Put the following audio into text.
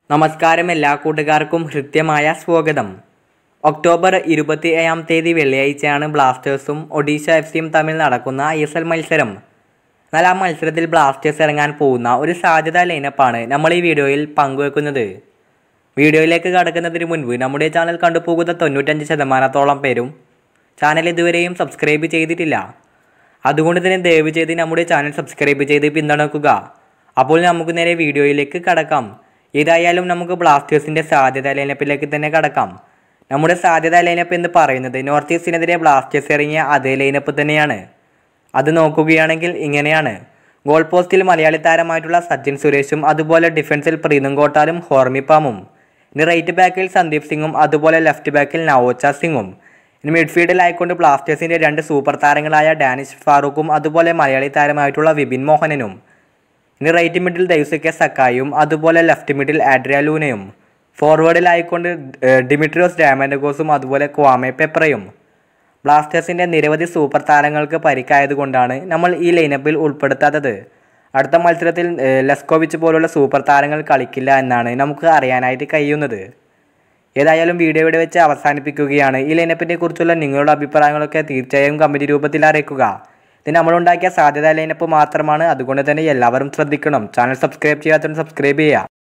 നമസ്കാരം എല്ലാ കൂട്ടുകാർക്കും ഹൃദ്യമായ സ്വാഗതം ഒക്ടോബർ ഇരുപത്തി ഏഴാം തീയതി വെള്ളിയാഴ്ചയാണ് ബ്ലാസ്റ്റേഴ്സും ഒഡീഷ എഫ് സിയും തമ്മിൽ നടക്കുന്ന ഐ എസ് എൽ മത്സരം എന്നാൽ ആ മത്സരത്തിൽ ബ്ലാസ്റ്റേഴ്സ് ഇറങ്ങാൻ പോകുന്ന ഒരു സാധ്യതാ ലൈനപ്പാണ് നമ്മൾ ഈ വീഡിയോയിൽ പങ്കുവെക്കുന്നത് വീഡിയോയിലേക്ക് കടക്കുന്നതിന് മുൻപ് നമ്മുടെ ചാനൽ കണ്ടുപോകുന്ന തൊണ്ണൂറ്റഞ്ച് ശതമാനത്തോളം പേരും ചാനൽ ഇതുവരെയും സബ്സ്ക്രൈബ് ചെയ്തിട്ടില്ല അതുകൊണ്ട് തന്നെ ദയവ് ചെയ്ത് നമ്മുടെ ചാനൽ സബ്സ്ക്രൈബ് ചെയ്ത് പിന്തുണക്കുക അപ്പോൾ നമുക്ക് നേരെ വീഡിയോയിലേക്ക് കടക്കാം ഏതായാലും നമുക്ക് ബ്ലാസ്റ്റേഴ്സിൻ്റെ സാധ്യത ലൈനപ്പിലേക്ക് തന്നെ കടക്കാം നമ്മുടെ സാധ്യത ലൈനപ്പ് എന്ന് പറയുന്നത് നോർത്ത് ഈസ്റ്റിനെതിരെ ബ്ലാസ്റ്റേഴ്സ് ഇറങ്ങിയ അതേ ലൈനപ്പ് തന്നെയാണ് അത് നോക്കുകയാണെങ്കിൽ ഇങ്ങനെയാണ് ഗോൾ പോസ്റ്റിൽ മലയാളി താരമായിട്ടുള്ള സച്ചിൻ സുരേഷും അതുപോലെ ഡിഫൻസിൽ പ്രീതും കോട്ടാലും ഹോർമിപ്പാമും ഇനി റൈറ്റ് ബാക്കിൽ സന്ദീപ് സിംഗും അതുപോലെ ലെഫ്റ്റ് ബാക്കിൽ നവോച്ച സിംഗും ഇനി മിഡ്ഫീൽഡിലായിക്കൊണ്ട് ബ്ലാസ്റ്റേഴ്സിൻ്റെ രണ്ട് സൂപ്പർ താരങ്ങളായ ഡാനിഷ് ഫാറൂഖും അതുപോലെ മലയാളി താരമായിട്ടുള്ള വിപിൻ മോഹനനും ഇനി റൈറ്റ് മിഡിൽ ദൈസുക്കെ സക്കായും അതുപോലെ ലെഫ്റ്റ് മിഡിൽ ആഡ്രിയാലൂനയും ഫോർവേഡിലായിക്കൊണ്ട് ഏഹ്, ഡിമിട്രിയോസ് ഡാമൻഡഗോസും അതുപോലെ ക്വാമെ പെപ്രയും ബ്ലാസ്റ്റേഴ്സിൻ്റെ നിരവധി സൂപ്പർ താരങ്ങൾക്ക് പരിക്കായതുകൊണ്ടാണ് നമ്മൾ ഈ ലൈനപ്പിൽ ഉൾപ്പെടുത്താത്തത് അടുത്ത മത്സരത്തിൽ ഏഹ്, ലെസ്കോവിച്ച് പോലുള്ള സൂപ്പർ താരങ്ങൾ കളിക്കില്ല എന്നാണ് നമുക്ക് അറിയാനായിട്ട് കഴിയുന്നത് ഏതായാലും വീഡിയോ ഇവിടെ വെച്ച് അവസാനിപ്പിക്കുകയാണ് ഈ ലൈനപ്പിനെ കുറിച്ചുള്ള നിങ്ങളുടെ അഭിപ്രായങ്ങളൊക്കെ തീർച്ചയായും കമൻറ്റ് രൂപത്തിൽ അറിയിക്കുക ഇത് നമ്മളുണ്ടാക്കിയ സാധ്യത ലൈനപ്പ് മാത്രമാണ് അതുകൊണ്ട് തന്നെ എല്ലാവരും ശ്രദ്ധിക്കണം ചാനൽ സബ്സ്ക്രൈബ് ചെയ്യാത്തവർ സബ്സ്ക്രൈബ് ചെയ്യുക